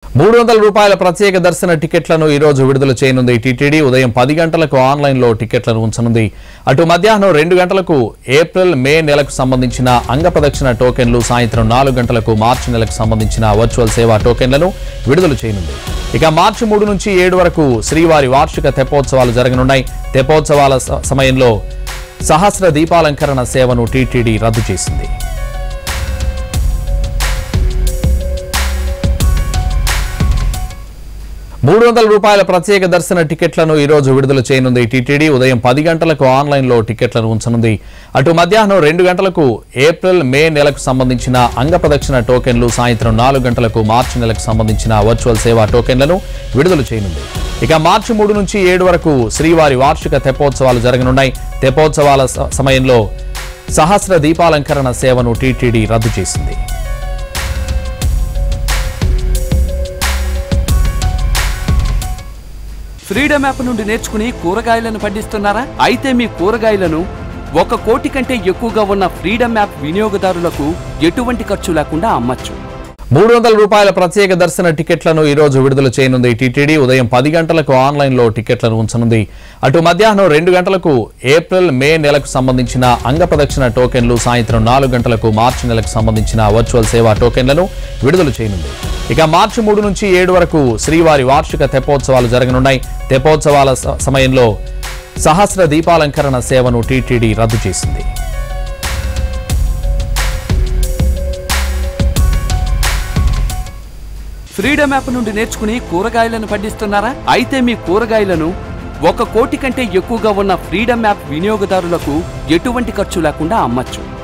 మూడు వందల రూపాయల ప్రత్యేక దర్శన టికెట్లను ఈ రోజు విడుదల చేయనుంది టీటీడీ ఉదయం పది గంటలకు ఆన్లైన్లో టికెట్లను ఉంచనుంది అటు మధ్యాహ్నం రెండు గంటలకు ఏప్రిల్ మే నెలకు సంబంధించిన అంగప్రదక్షిణ టోకెన్లు సాయంత్రం నాలుగు గంటలకు మార్చి నెలకు సంబంధించిన వర్చువల్ సేవా టోకెన్లను విడుదల చేయనుంది ఇక మార్చి మూడు నుంచి ఏడు వరకు శ్రీవారి వార్షిక తెప్పోత్సవాలు జరగనున్నాయి తెప్పోత్సవాల స- సమయంలో సహస్ర దీపాలంకరణ సేవను టీటీడీ రద్దు చేసింది మూడు వందల రూపాయల ప్రత్యేక దర్శన టికెట్లను ఈ రోజు విడుదల చేయనుంది టీటీడీ ఉదయం పది గంటలకు ఆన్లైన్లో టికెట్లను ఉంచనుంది అటు మధ్యాహ్నం రెండు గంటలకు ఏప్రిల్ మే నెలకు సంబంధించిన అంగప్రదక్షిణ టోకెన్లు సాయంత్రం నాలుగు గంటలకు మార్చి నెలకు సంబంధించిన వర్చువల్ సేవా టోకెన్లను విడుదల చేయనుంది ఇక మార్చి మూడు నుంచి ఏడు వరకు శ్రీవారి వార్షిక తెప్పోత్సవాలు జరగనున్నాయి తెప్పోత్సవాల స- సమయంలో సహస్ర దీపాలంకరణ సేవను టీటీడీ రద్దు చేసింది ఫ్రీడమ్ యాప్ నుండి నేర్చుకుని కూరగాయలను పండిస్తున్నారా అయితే మీ కూరగాయలను ఒక కోటి కంటే ఎక్కువగా ఉన్న ఫ్రీడమ్ యాప్ వినియోగదారులకు ఎటువంటి ఖర్చు లేకుండా అమ్మచ్చు మూడు వందల రూపాయల ప్రత్యేక దర్శన టికెట్లను ఈ రోజు విడుదల చేయనుంది టీటీడీ ఉదయం పది గంటలకు ఆన్లైన్లో టికెట్లను ఉంచనుంది అటు మధ్యాహ్నం రెండు గంటలకు ఏప్రిల్ మే నెలకు సంబంధించిన అంగప్రదక్షిణ టోకెన్లు సాయంత్రం నాలుగు గంటలకు మార్చి నెలకు సంబంధించిన వర్చువల్ సేవా టోకెన్లను విడుదల చేయనుంది ఇక మార్చి మూడు నుంచి ఏడు వరకు శ్రీవారి వార్షిక తెప్పోత్సవాలు జరగనున్నాయి తెప్పోత్సవాల స- సమయంలో సహస్ర దీపాలంకరణ సేవను టీటీడీ రద్దు చేసింది ఫ్రీడమ్ యాప్ నుండి నేర్చుకుని కూరగాయలను పండిస్తున్నారా అయితే మీ కూరగాయలను ఒక కోటి కంటే ఎక్కువగా ఉన్న ఫ్రీడమ్ యాప్ వినియోగదారులకు ఎటువంటి ఖర్చు లేకుండా అమ్మచ్చు